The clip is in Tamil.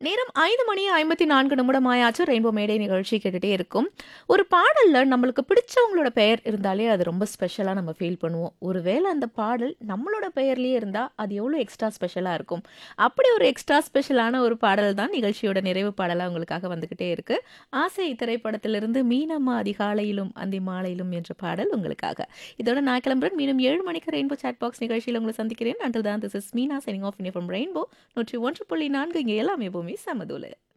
நேரம் 5 மணி 54 நிமிடம் ஆயாச்சு. ரெயின்போ மேடை நிகழ்ச்சி கேட்டுட்டே இருக்கும். ஒரு பாடல்ல நம்மளுக்கு பிடிச்சவங்களோட பெயர் இருந்தாலே அது ரொம்ப ஸ்பெஷலா நம்ம ஃபீல் பண்ணுவோம். ஒருவேள அந்த பாடல் நம்மளோட பெயர்லயே இருந்தா, அது எவ்வளோ எக்ஸ்ட்ரா ஸ்பெஷலா இருக்கும். அப்படி ஒரு எக்ஸ்ட்ரா ஸ்பெஷலான ஒரு பாடல் தான் நிகழ்ச்சியோட நிறைவு பாடலா உங்களுக்காக வந்துகிட்டே இருக்கு. ஆசை திரைப்படத்திலிருந்து மீனம்மா அதிகாலையிலும் அந்தி மாலையிலும் என்ற பாடல் உங்களுக்காக. இதோட நான் கிளம்புறேன். மீண்டும் 7 மணிக்கு ரெயின்போ சாட் பாக்ஸ் நிகழ்ச்சியில உங்கள சந்திக்கிறேன். Until then this is Meena signing off from Rainbow 101.4 இங்க எல்லாமே பூமி சமதூளு.